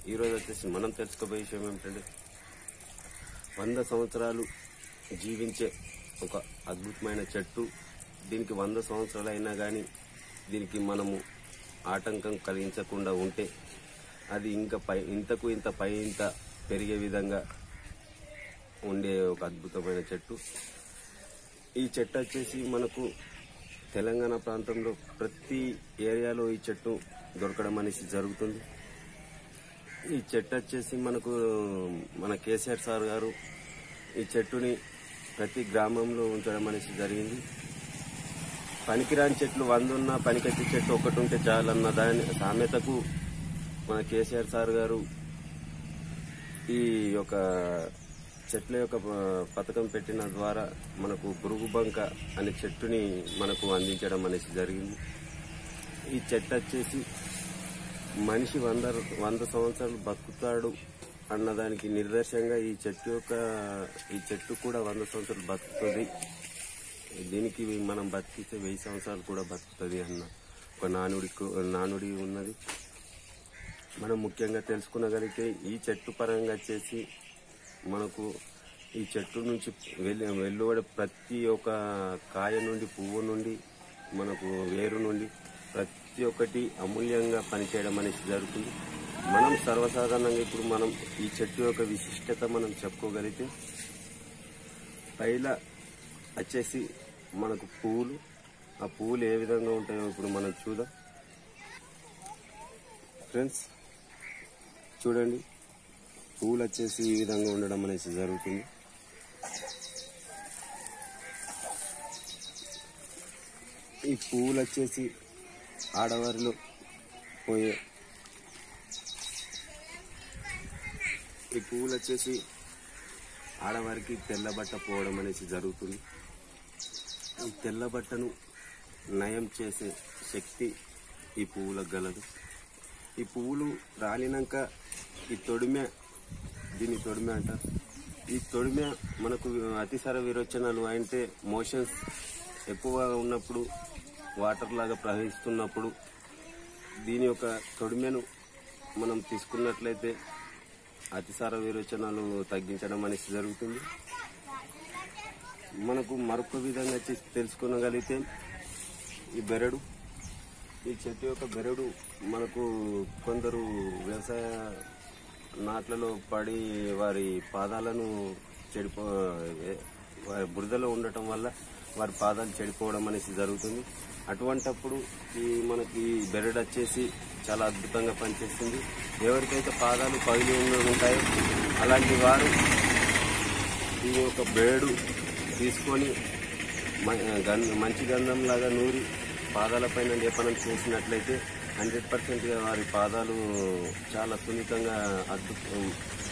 ఈరోజు వచ్చేసి మనం తెలుసుకోబోయే విషయం ఏమిటంటే వంద సంవత్సరాలు జీవించే ఒక అద్భుతమైన చెట్టు దీనికి వంద సంవత్సరాలు అయినా కానీ దీనికి మనము ఆటంకం కలిగించకుండా ఉంటే అది ఇంకా పై ఇంతకు ఇంత పై ఇంత పెరిగే విధంగా ఉండే ఒక అద్భుతమైన చెట్టు ఈ చెట్టు వచ్చేసి మనకు తెలంగాణ ప్రాంతంలో ప్రతి ఏరియాలో ఈ చెట్టు దొరకడం అనేసి జరుగుతుంది ఈ చెట్టు వచ్చేసి మనకు మన కేసీఆర్ సార్ గారు ఈ చెట్టుని ప్రతి గ్రామంలో ఉంచడం అనేసి జరిగింది పనికిరాని చెట్లు వంద ఉన్నా పనికొచ్చే చెట్టు ఒకటి ఉంటే చాలన్న దాని సామెతకు మన కేసీఆర్ సార్ గారు ఈ యొక్క చెట్ల యొక్క ప- పథకం పెట్టిన ద్వారా మనకు పురుగు బంక అనే చెట్టుని మనకు అందించడం అనేసి జరిగింది ఈ చెట్టు వచ్చేసి మనిషి వంద వంద సంవత్సరాలు బతుకుతాడు అన్నదానికి నిదర్శనంగా ఈ చెట్టు యొక్క ఈ చెట్టు కూడా వంద సంవత్సరాలు బతుకుతుంది దీనికి మనం బతికితే వెయ్యి సంవత్సరాలు కూడా బతుకుతుంది అన్న ఒక నానుడి నానుడి ఉన్నది మనం ముఖ్యంగా తెలుసుకునగలిగితే ఈ చెట్టు పరంగా వచ్చేసి మనకు ఈ చెట్టు నుంచి వెళ్ళి వెలువడే ప్రతి ఒక్క కాయ నుండి పువ్వు నుండి మనకు వేరు నుండి ప్రతి ఒక్కటి అమూల్యంగా పనిచేయడం అనేది జరుగుతుంది మనం సర్వసాధారణంగా ఇప్పుడు మనం ఈ చెట్టు యొక్క విశిష్టత మనం చెప్పుకోగలిగితే పైల వచ్చేసి మనకు పువ్వులు ఆ పువ్వులు ఏ విధంగా ఉంటాయో ఇప్పుడు మనం చూద్దాం ఫ్రెండ్స్ చూడండి పువ్వులు వచ్చేసి ఈ విధంగా ఉండడం అనేసి జరుగుతుంది ఈ పువ్వులు వచ్చేసి ఆడవారిలో పోయే ఈ పువ్వులు వచ్చేసి ఆడవారికి తెల్ల బట్ట పోవడం అనేసి జరుగుతుంది ఈ తెల్ల బట్టను నయం చేసే శక్తి ఈ పువ్వులకు గలదు ఈ పువ్వులు రాలినాక ఈ తొడిమె దీన్ని తొడిమె అంటారు ఈ తొడిమె మనకు అతిసార విరోచనాలు అంటే మోషన్స్ ఎక్కువ ఉన్నప్పుడు వాటర్ లాగా ప్రవహిస్తున్నప్పుడు దీని యొక్క తొడిమెను మనం తీసుకున్నట్లయితే అతిసార విరోచనాలు తగ్గించడం అనేసి జరుగుతుంది మనకు మరొక విధంగా వచ్చి తెలుసుకోగలిగితే ఈ బెరడు ఈ చెట్టు యొక్క బెరడు మనకు కొందరు వ్యవసాయ నాట్లలో పడి వారి పాదాలను చెడిపో ఏ- వారి బురదలో ఉండటం వల్ల వారి పాదాలు చెడిపోవడం అనేసి జరుగుతుంది అటువంటప్పుడు ఈ మనకి ఈ బెరడు వచ్చేసి చాలా అద్భుతంగా పనిచేస్తుంది ఎవరికైతే పాదాలు పగిలి ఉండి ఉంటాయో అలాంటి వారు ఈ యొక్క బేడు తీసుకొని మ- గం- మంచి గంధం లాగా నూరి పాదాలపైన లేపనం చేసినట్లయితే హండ్రెడ్ పర్సెంట్గా వారి పాదాలు చాలా సున్నితంగా అద్భుతం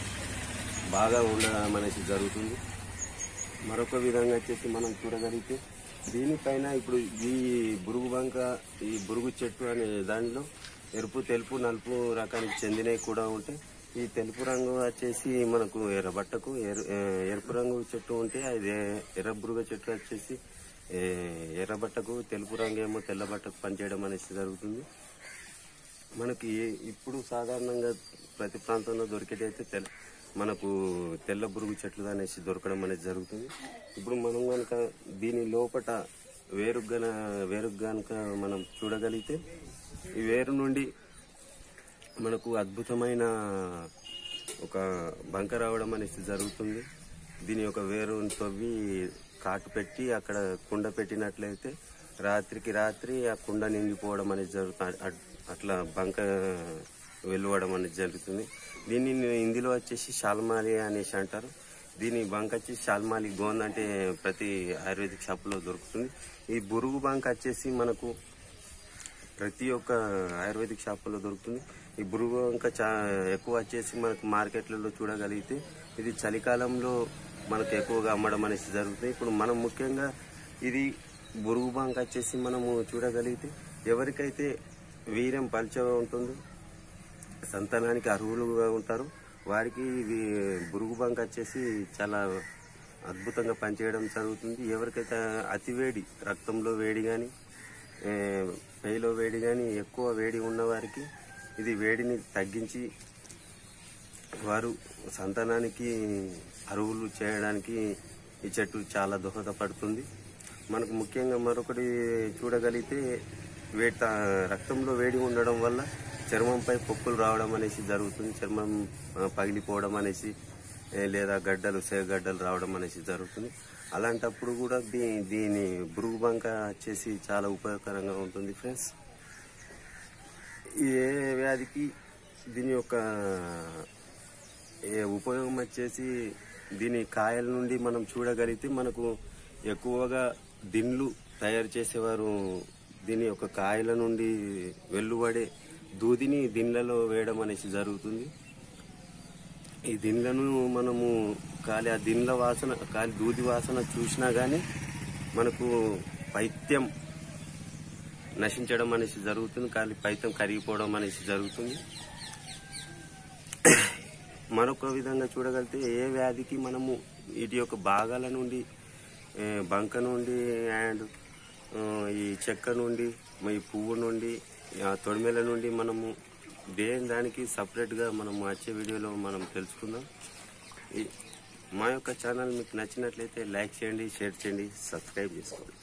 బాగా ఉండడం అనేసి జరుగుతుంది మరొక విధంగా వచ్చేసి మనం చూడగలిగితే దీనిపైన ఇప్పుడు ఈ బురుగు బంక ఈ బురుగు చెట్టు అనే దానిలో ఎరుపు తెలుపు నలుపు రకానికి చెందినవి కూడా ఉంటాయి ఈ తెలుపు రంగు వచ్చేసి మనకు ఎర్రబట్టకు ఎరు ఏ, ఎరుపు రంగు చెట్టు ఉంటే అది ఎర్ర బురుగ చెట్టు వచ్చేసి ఏ, ఎర్రబట్టకు తెలుపు రంగు ఏమో తెల్ల బట్టకు పనిచేయడం అనేసి జరుగుతుంది మనకి ఏ- ఇప్పుడు సాధారణంగా ప్రతి ప్రాంతంలో దొరికేటైతే తెల్ల మనకు తెల్ల బురుగు చెట్లు అనేసి దొరకడం అనేది జరుగుతుంది ఇప్పుడు మనం కనుక దీని లోపట వేరు గన వేరు గనుక మనం చూడగలిగితే ఈ వేరు నుండి మనకు అద్భుతమైన ఒక బంక రావడం అనేసి జరుగుతుంది దీని యొక్క వేరుని తవ్వి కాటు పెట్టి అక్కడ కుండ పెట్టినట్లయితే రాత్రికి రాత్రి ఆ కుండ నిండిపోవడం అనేది జరుగుతుంది అట్- అట్లా బంక వెలువడం అనేది జరుగుతుంది దీన్ని హిందీలో వచ్చేసి షాల్మాలి అనేసి అంటారు దీని బంక్ వచ్చి షాల్మాలి గోంద్ అంటే ప్రతి ఆయుర్వేదిక్ షాపులో దొరుకుతుంది ఈ బురుగు బంక్ వచ్చేసి మనకు ప్రతి ఒక్క ఆయుర్వేదిక్ షాపులో దొరుకుతుంది ఈ బురుగు ఇంకా చా ఎక్కువ వచ్చేసి మనకు మార్కెట్లలో చూడగలిగితే ఇది చలికాలంలో మనకు ఎక్కువగా అమ్మడం అనేసి జరుగుతుంది ఇప్పుడు మనం ముఖ్యంగా ఇది బురుగు బంక్ వచ్చేసి మనము చూడగలిగితే ఎవరికైతే వీర్యం పల్చగా ఉంటుందో సంతానానికి అర్హులుగా ఉంటారు వారికి ఇది బురుగు బంక్ వచ్చేసి చాలా అద్భుతంగా పనిచేయడం జరుగుతుంది ఎవరికైతే అతి వేడి రక్తంలో వేడి కానీ పేలో వేడి కానీ ఎక్కువ వేడి ఉన్న వారికి ఇది వేడిని తగ్గించి వారు సంతానానికి అరువులు చేయడానికి ఈ చెట్టు చాలా దోహదపడుతుంది మనకు ముఖ్యంగా మరొకటి చూడగలిగితే వేట రక్తంలో వేడి ఉండడం వల్ల చర్మంపై పొక్కులు రావడం అనేసి జరుగుతుంది చర్మం ఆ, పగిలిపోవడం అనేసి ఏ, లేదా గడ్డలు సేగడ్డలు రావడం అనేసి జరుగుతుంది అలాంటప్పుడు కూడా దీ దీని బురుగు బంక వచ్చేసి చాలా ఉపయోగకరంగా ఉంటుంది ఫ్రెండ్స్ ఏ వ్యాధికి దీని యొక్క ఏ ఉపయోగం వచ్చేసి దీని కాయల నుండి మనం చూడగలిగితే మనకు ఎక్కువగా దిండ్లు తయారు చేసేవారు దీని యొక్క కాయల నుండి వెల్లువడే దూదిని దిండ్లలో వేయడం అనేసి జరుగుతుంది ఈ దిండ్లను మనము కాలి ఆ దిండ్ల వాసన కాలి దూది వాసన చూసినా గానీ మనకు పైత్యం నశించడం అనేసి జరుగుతుంది కాలి పైత్యం కరిగిపోవడం అనేసి జరుగుతుంది మరొక విధంగా చూడగలిగితే ఏ వ్యాధికి మనము వీటి యొక్క భాగాల నుండి ఏ, బంక నుండి అండ్ ఆ, ఈ చెక్క నుండి ఈ పువ్వు నుండి ఆ తొడిమెల నుండి మనము దేని దానికి సపరేట్గా మనం వచ్చే వీడియోలో మనం తెలుసుకుందాం ఈ మా యొక్క ఛానల్ మీకు నచ్చినట్లయితే లైక్ చేయండి షేర్ చేయండి సబ్స్క్రైబ్ చేసుకోండి